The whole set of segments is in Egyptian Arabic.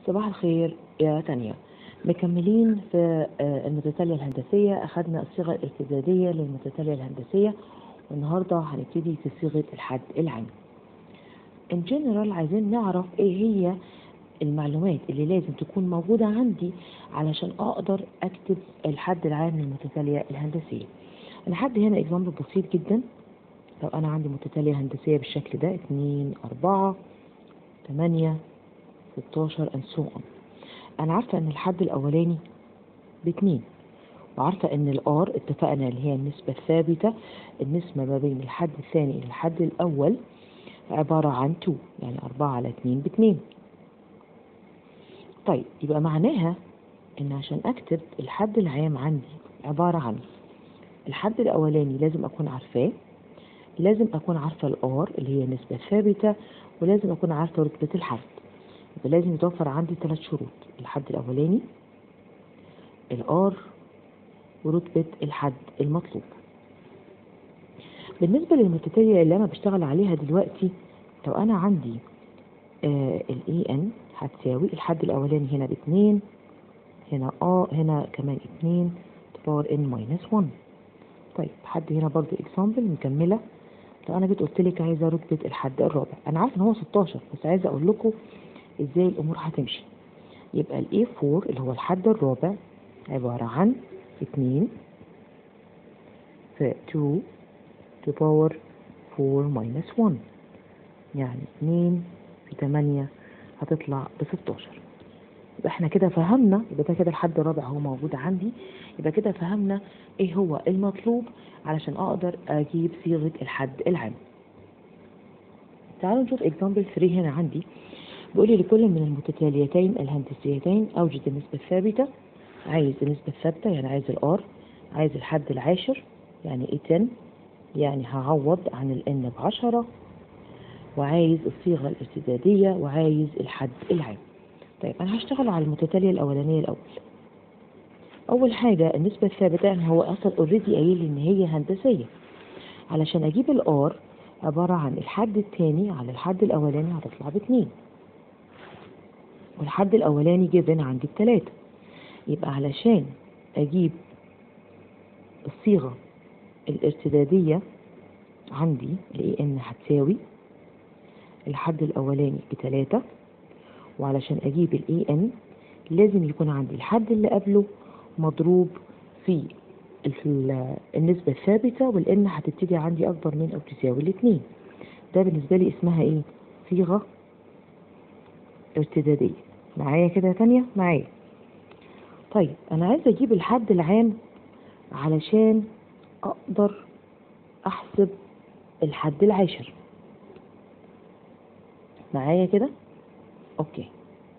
صباح الخير يا تانيا مكملين في آه، المتتالية الهندسية أخذنا الصيغة الارتدادية للمتتالية الهندسية والنهاردة هنبتدي في صيغة الحد العام in general عايزين نعرف ايه هي المعلومات اللي لازم تكون موجودة عندي علشان أقدر أكتب الحد العام للمتتالية الهندسية أنا حد هنا إكزامبل بسيط جدا لو أنا عندي متتالية هندسية بالشكل ده اتنين أربعة تمانية 16 and so on انا عارفه ان الحد الاولاني باتنين وعارفه ان الار اتفقنا اللي هي النسبه الثابته النسبه ما بين الحد الثاني الى الحد الاول عباره عن 2 يعني 4 على 2 باتنين طيب يبقى معناها ان عشان اكتب الحد العام عندي عباره عن الحد الاولاني لازم اكون عارفاه لازم اكون عارفه الار اللي هي النسبه الثابته ولازم اكون عارفه رتبه الحد يبقى لازم يتوفر عندي ثلاث شروط الحد الأولاني الآر ورتبة الحد المطلوب بالنسبة للمتتالية اللي أنا بشتغل عليها دلوقتي لو أنا عندي آه ال EN هتساوي الحد الأولاني هنا باتنين هنا آه هنا كمان اتنين باور N ماينس 1 طيب حد هنا برضو اكزامبل مكملة لو أنا جيت قلت لك عايزة رتبة الحد الرابع أنا عارفة إن هو 16 بس عايزة أقول لكم ازاي الامور هتمشي يبقى الاي 4 اللي هو الحد الرابع عبارة عن اتنين في 2 to power 4 minus 1 يعني اتنين في تمانية هتطلع ب 16 يبقى احنا كده فهمنا يبقى ده كده الحد الرابع هو موجود عندي يبقى كده فهمنا ايه هو المطلوب علشان اقدر اجيب صيغة الحد العام تعالوا نشوف example 3 هنا عندي بيقول لي لكل من المتتاليتين الهندسيتين أوجد النسبة الثابتة عايز النسبة الثابتة يعني عايز الآر عايز الحد العاشر يعني ايه 10 يعني هعوض عن الان بعشرة وعايز الصيغة الارتدادية وعايز الحد العام طيب أنا هشتغل على المتتالية الأولانية الأول أول حاجة النسبة الثابتة يعني هو أصلا اوريدي قايل لي إن هي هندسية علشان أجيب الآر عبارة عن الحد الثاني على الحد الأولاني هتطلع باتنين والحد الأولاني جبن عندي بتلاتة يبقى علشان أجيب الصيغة الارتدادية عندي ال ان هتساوي الحد الأولاني بتلاتة وعلشان أجيب ال ان لازم يكون عندي الحد اللي قبله مضروب في النسبة الثابتة والان هتبتدي عندي أكبر من أو تساوي الاتنين ده بالنسبة لي اسمها ايه؟ صيغة ارتدادية معايا كده يا تانية معايا طيب انا عايزه اجيب الحد العام علشان اقدر احسب الحد العاشر معايا كده اوكي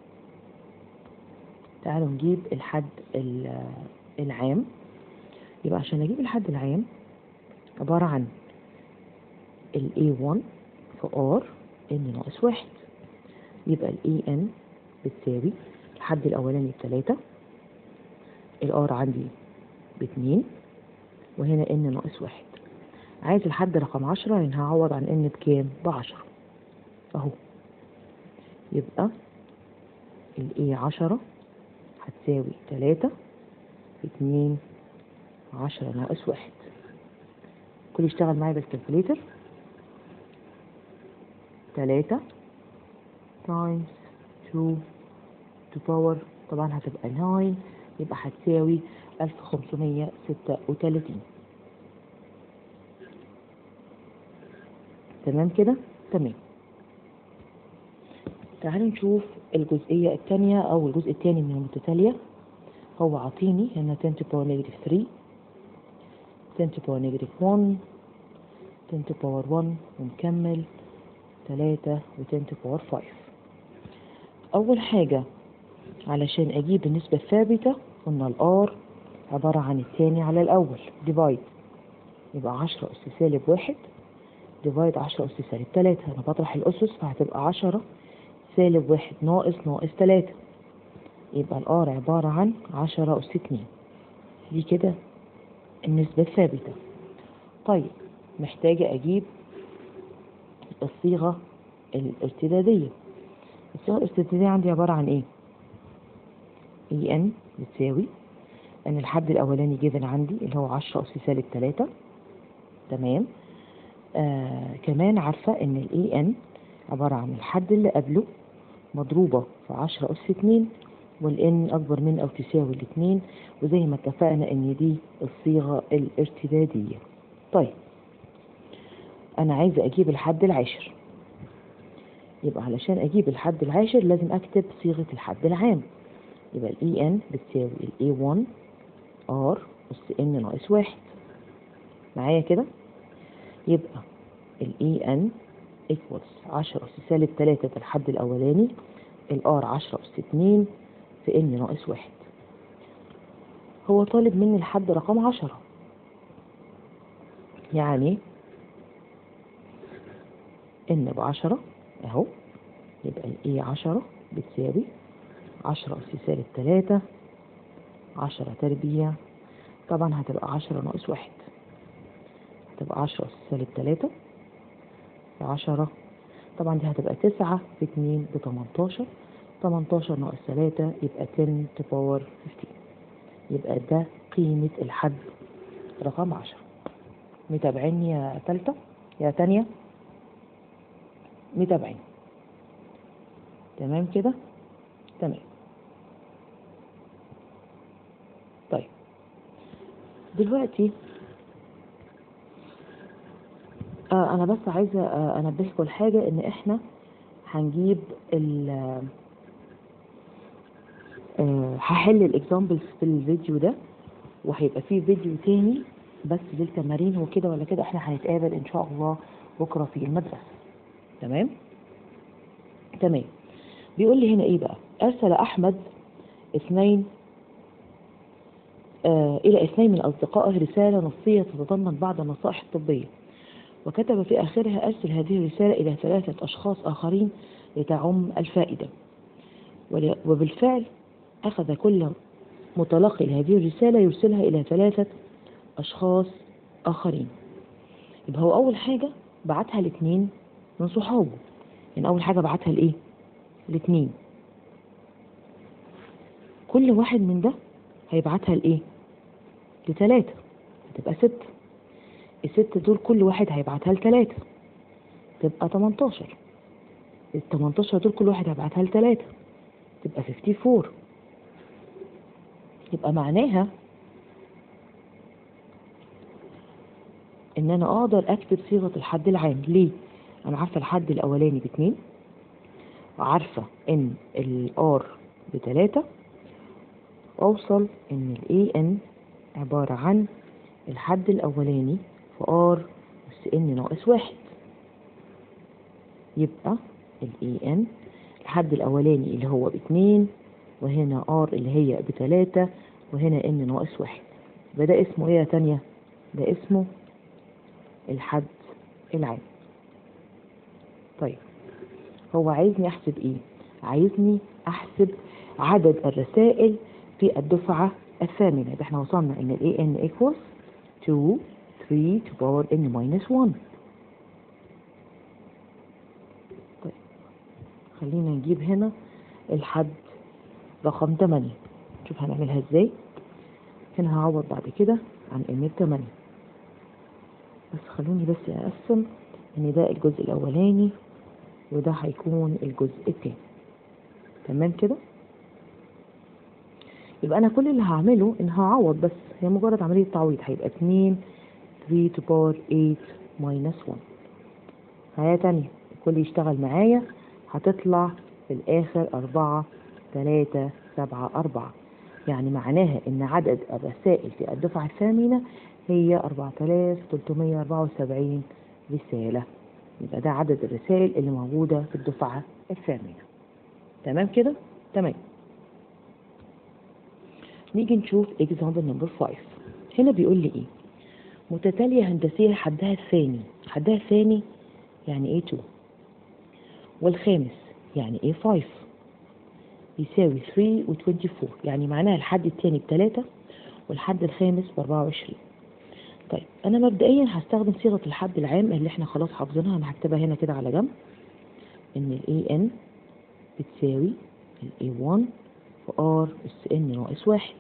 تعالوا نجيب الحد العام يبقى عشان اجيب الحد العام عبارة عن ال A1 في R N ناقص واحد يبقى ال EN بتساوي الحد الأولاني بتلاتة الآر عندي باتنين وهنا إن ناقص واحد عايز الحد رقم عشرة يعني هعوض عن إن بكام بعشرة أهو يبقى الإيه عشرة هتساوي تلاتة في اتنين عشرة ناقص واحد كل يشتغل معايا بالكالكوليتر تلاتة تايمز 2 to power طبعا هتبقى 9 يبقى هتساوي 1536 تمام كده تمام تعالوا نشوف الجزئية الثانية أو الجزء الثاني من المتتالية هو عاطيني هنا 10 to power negative 3 10 to power negative 1 10 to power 1 ونكمل 3 و 10 to power 5 أول حاجة علشان أجيب النسبة الثابتة قلنا الآر عبارة عن الثاني على الأول ديفايد يبقى عشرة أس سالب واحد ديفايد عشرة أس سالب تلاتة أنا بطرح الأسس فهتبقى عشرة سالب واحد ناقص ناقص تلاتة يبقى الآر عبارة عن عشرة أس اتنين دي كده النسبة الثابتة طيب محتاجة أجيب الصيغة الارتدادية الصيغة الارتدادية عندي عبارة عن ايه؟ اي ان بتساوي ان الحد الاولاني جيفن عندي اللي هو 10 اس سالب 3 تمام آه كمان عارفة ان الاي ان عبارة عن الحد اللي قبله مضروبة في 10 اس 2 والان اكبر من او تساوي الاثنين وزي ما اتفقنا ان دي الصيغة الارتدادية طيب انا عايزة اجيب الحد العاشر يبقى علشان اجيب الحد العاشر لازم اكتب صيغة الحد العام يبقى الاي ان بتساوي الاي 1 ار اس ان ناقص واحد معايا كده يبقى الاي ان equals 10 اس سالب 3 ده الحد الاولاني الار 10 اس 2 في ان ناقص واحد هو طالب مني الحد رقم 10 يعني ان بعشرة اهو يبقى الاي عشرة بتساوي عشرة اس سالب تلاتة عشرة تربيع طبعا هتبقى عشرة ناقص واحد هتبقى عشرة اس سالب تلاتة في عشرة طبعا دي هتبقى تسعة في اتنين بتمنتاشر تمنتاشر ناقص تلاتة يبقى تن to power فيفتين يبقى ده قيمة الحد رقم عشرة متابعين يا تالتة يا تانية متابعين تمام كده تمام طيب دلوقتي آه انا بس عايزه آه انبهكم لحاجه ان احنا هنجيب ال آه هحل الاكزامبلز في الفيديو ده وهيبقى فيه فيديو تاني بس للتمارين وكده ولا كده احنا هنتقابل ان شاء الله بكره في المدرسه تمام تمام بيقول لي هنا ايه بقى ارسل احمد اثنين آه الى اثنين من اصدقائه رساله نصيه تتضمن بعض النصائح الطبيه وكتب في اخرها ارسل هذه الرساله الى ثلاثه اشخاص اخرين لتعم الفائده ول- وبالفعل اخذ كل متلقي لهذه الرساله يرسلها الى ثلاثه اشخاص اخرين يبقى هو اول حاجه بعتها لاثنين من صحابه يعني اول حاجه بعتها لايه الاثنين كل واحد من ده هيبعتها لايه لتلاتة هتبقى ستة الستة دول كل واحد هيبعتها لتلاتة تبقى 18 ال 18 دول كل واحد هيبعتها لتلاتة تبقى 54 يبقى معناها ان انا اقدر اكتب صيغة الحد العام ليه انا عارفة الحد الاولاني باتنين وعارفة ان الار بتلاتة اوصل ان الاي ان عبارة عن الحد الاولاني في ار اس ان ناقص واحد يبقى الاي ان الحد الاولاني اللي هو باتنين وهنا ار اللي هي بتلاتة وهنا ان ناقص واحد يبقى ده اسمه ايه يا تانية ده اسمه الحد العام طيب هو عايزني احسب ايه عايزني احسب عدد الرسائل في الدفعة الثامنة يبقى احنا وصلنا ان ال an equals 2 3 to power n minus 1 طيب خلينا نجيب هنا الحد رقم 8 نشوف هنعملها ازاي هنا هعوض بعد كده عن ان 8 بس خلوني بس اقسم ان ده الجزء الاولاني وده هيكون الجزء التاني تمام كده يبقى انا كل اللي هعمله ان هعوض بس هي مجرد عملية تعويض هيبقى 2 3 to power 8 minus 1 حياة تانية الكل يشتغل معايا هتطلع في الاخر 4 3 7 4 يعني معناها ان عدد الرسائل في الدفعة الثامنة هي 4374 رسالة يبقى ده عدد الرسائل اللي موجودة في الدفعة الثامنة تمام كده؟ تمام نيجي نشوف example number 5 هنا بيقول لي ايه متتالية هندسية حدها الثاني حدها الثاني يعني ايه 2 والخامس يعني ايه 5 يساوي 3 و 24 يعني معناها الحد الثاني بثلاثة والحد الخامس ب 24 طيب انا مبدئيا هستخدم صيغة الحد العام اللي احنا خلاص حافظينها انا هكتبها هنا كده على جنب ان ال an بتساوي ال a1 في في ار اس ان ناقص واحد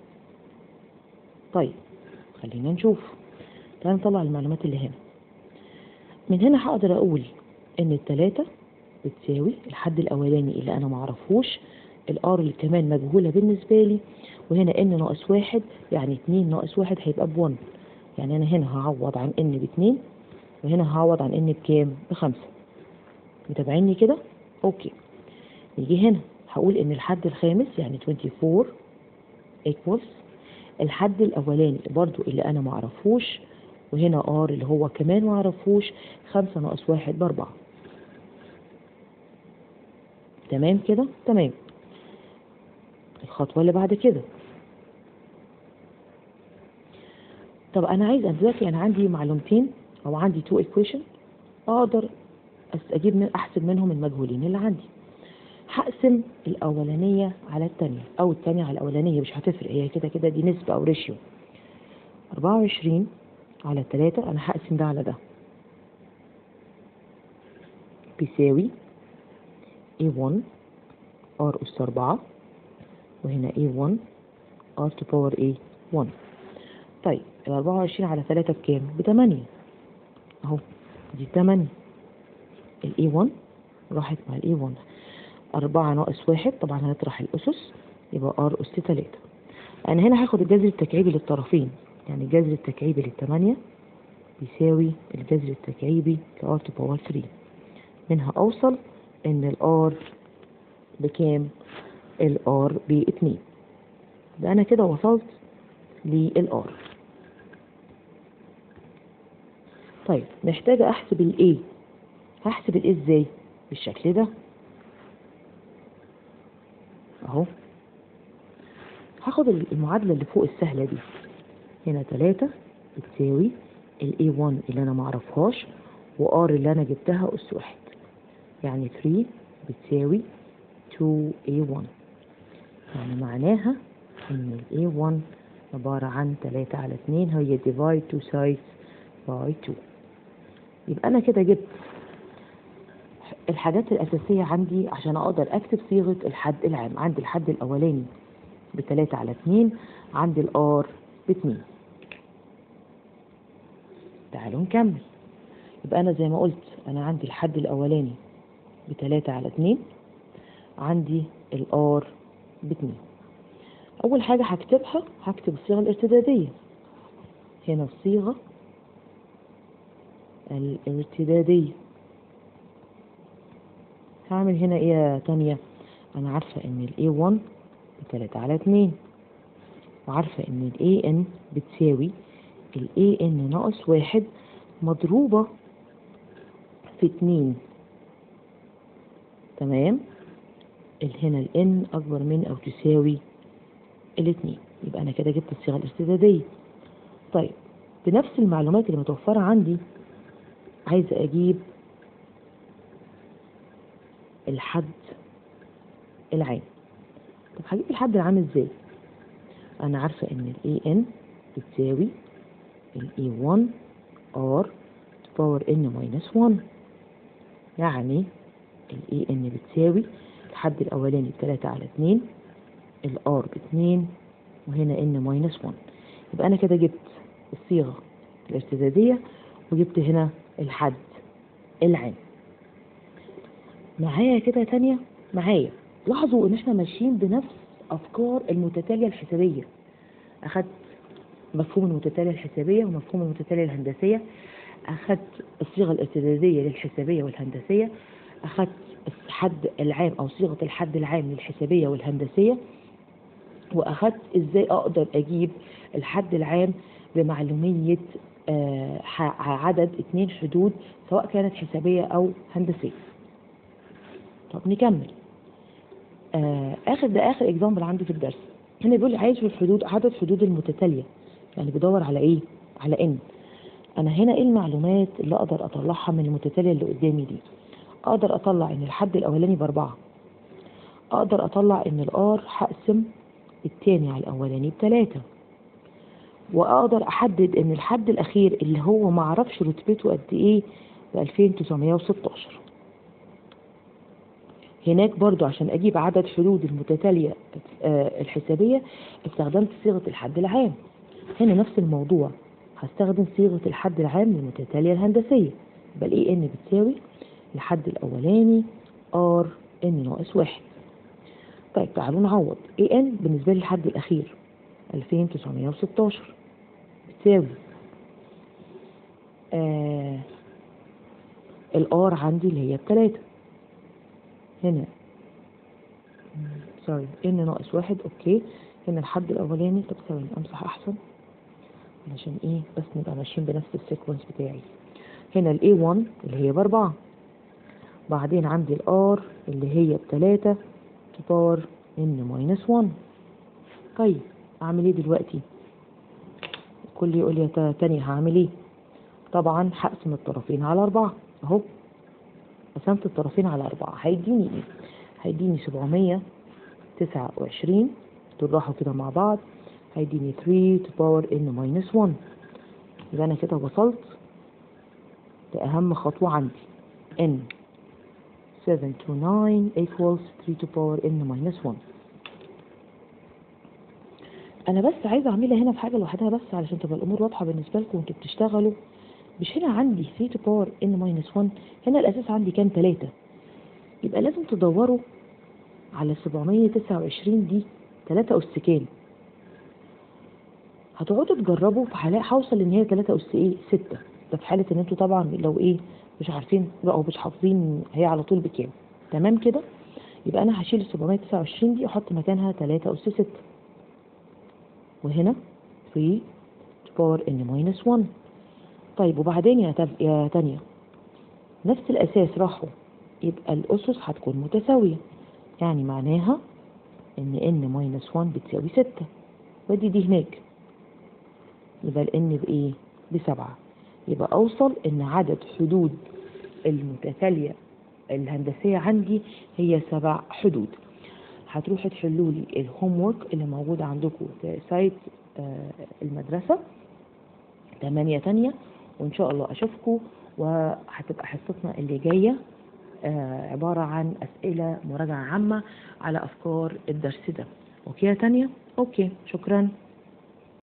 طيب خلينا نشوف تعالى نطلع المعلومات اللي هنا من هنا هقدر اقول ان التلاتة بتساوي الحد الاولاني اللي انا معرفوش الار اللي كمان مجهولة بالنسبة لي وهنا ان ناقص واحد يعني اتنين ناقص واحد هيبقى بون يعني انا هنا هعوض عن ان باتنين وهنا هعوض عن ان بكام بخمسة متابعيني كده اوكي نيجي هنا هقول ان الحد الخامس يعني 24 equals الحد الاولاني برضو اللي انا معرفوش وهنا ار اللي هو كمان معرفوش خمسة ناقص واحد باربعة تمام كده تمام الخطوة اللي بعد كده طب انا عايز دلوقتي انا عندي معلومتين او عندي تو equation اقدر اجيب من احسب منهم المجهولين اللي عندي هقسم الاولانيه على الثانيه او الثانيه على الاولانيه مش هتفرق هي كده كده دي نسبه او ريشيو 24 على 3 انا هقسم ده على ده بيساوي A1 R أس 4 وهنا A1 R to power A1 طيب ال 24 على 3 بكام؟ ب 8 اهو دي 8 ال A1 راحت مع ال A1 أربعة ناقص واحد طبعا هنطرح الأسس يبقى ار أس تلاتة أنا هنا هاخد الجذر التكعيبي للطرفين يعني الجذر التكعيبي للتمانية بيساوي الجذر التكعيبي لار تو باور 3 منها أوصل إن الار بكام؟ الار باتنين يبقى أنا كده وصلت للار طيب محتاجة أحسب الإيه هحسب الإيه إزاي؟ بالشكل ده اهو هاخد المعادلة اللي فوق السهلة دي هنا تلاتة بتساوي ال A1 اللي انا معرفهاش و R اللي انا جبتها اس واحد يعني 3 بتساوي 2A1 يعني معناها ان ال A1 عبارة عن تلاتة على اتنين هي divide two sides by 2 يبقى انا كده جبت الحاجات الأساسية عندي عشان أقدر أكتب صيغة الحد العام عندي الحد الأولاني بتلاتة على اتنين عندي الآر باتنين تعالوا نكمل يبقى أنا زي ما قلت أنا عندي الحد الأولاني بتلاتة على اتنين عندي الآر باتنين أول حاجة هكتبها هكتب الصيغة الارتدادية هنا الصيغة الارتدادية هعمل هنا ايه يا تانية انا عارفة ان ال A1 بتلاتة على اتنين وعارفة ان ال AN بتساوي ال AN ناقص واحد مضروبة في اتنين تمام ال هنا ال N اكبر من او تساوي الاتنين يبقى انا كده جبت الصيغة الارتدادية طيب بنفس المعلومات اللي متوفرة عندي عايزة اجيب الحد العام طب هجيب الحد العام ازاي انا عارفة ان ال AN بتساوي ال A1 R to power N minus 1 يعني ال AN بتساوي الحد الاولاني بتلاتة على اتنين ال R باتنين وهنا N minus 1 يبقى انا كده جبت الصيغة الارتدادية وجبت هنا الحد العام معايا كده تانية معايا لاحظوا ان احنا ماشيين بنفس افكار المتتالية الحسابية اخدت مفهوم المتتالية الحسابية ومفهوم المتتالية الهندسية اخدت الصيغة الارتدادية للحسابية والهندسية اخدت الحد العام او صيغة الحد العام للحسابية والهندسية واخدت ازاي اقدر اجيب الحد العام بمعلومية آه عدد اتنين حدود سواء كانت حسابية او هندسية طب نكمل آه اخر ده اخر اكزامبل عندي في الدرس هنا بيقول لي عايز في الحدود عدد حدود المتتاليه يعني بدور على ايه على ان انا هنا ايه المعلومات اللي اقدر اطلعها من المتتاليه اللي قدامي دي اقدر اطلع ان الحد الاولاني باربعه اقدر اطلع ان الار هقسم التاني على الاولاني بتلاته واقدر احدد ان الحد الاخير اللي هو معرفش رتبته قد ايه ب 2916 هناك برضو عشان اجيب عدد حدود المتتالية آه، الحسابية استخدمت صيغة الحد العام هنا نفس الموضوع هستخدم صيغة الحد العام للمتتالية الهندسية يبقى الاي ان بتساوي الحد الاولاني ار ان ناقص واحد طيب تعالوا نعوض اي ان بالنسبة لي الحد الاخير 2916 بتساوي آه الار عندي اللي هي بتلاتة هنا سوري ان ناقص واحد اوكي هنا الحد الاولاني طب ثواني امسح احسن علشان ايه بس نبقى ماشيين بنفس السيكونس بتاعي هنا الاي 1 اللي هي باربعة بعدين عندي الار اللي هي بتلاتة تو باور ان ماينس 1 طيب اعمل ايه دلوقتي الكل يقول لي يا تاني هعمل ايه طبعا هقسم الطرفين على أربعة أهو قسمت الطرفين على أربعة هيديني إيه؟ هيديني سبعمية تسعة وعشرين دول راحوا كده مع بعض هيديني 3 to power n minus 1 يبقى أنا كده وصلت لأهم خطوة عندي n 7 to 9 equals 3 to power n minus 1 انا بس عايزه اعملها هنا في حاجه لوحدها بس علشان تبقى الامور واضحه بالنسبه لكم وانتوا بتشتغلوا مش هنا عندي 3 to power n minus 1 هنا الاساس عندي كام 3 يبقى لازم تدوروا على 729 دي 3 اس كام هتقعدوا تجربوا فهلاقي هوصل ان هي 3 اس ايه 6 ده في حاله ان انتوا طبعا لو ايه مش عارفين او مش حافظين هي على طول بكام تمام كده يبقى انا هشيل ال 729 دي واحط مكانها 3 اس 6 وهنا 3 to power n minus 1 طيب وبعدين يا تب... يا تانية نفس الأساس راحوا يبقى الأسس هتكون متساوية يعني معناها إن n minus 1 بتساوي 6 ودي دي هناك يبقى ال n بإيه؟ بسبعة يبقى أوصل إن عدد حدود المتتالية الهندسية عندي هي سبع حدود هتروحوا تحلوا لي الهوم ورك اللي موجود عندكم في سايت آه المدرسة تمانية تانية وإن شاء الله أشوفكم وهتبقى حصتنا اللي جاية آه عبارة عن أسئلة مراجعة عامة على أفكار الدرس ده أوكي يا تانية؟ أوكي شكرا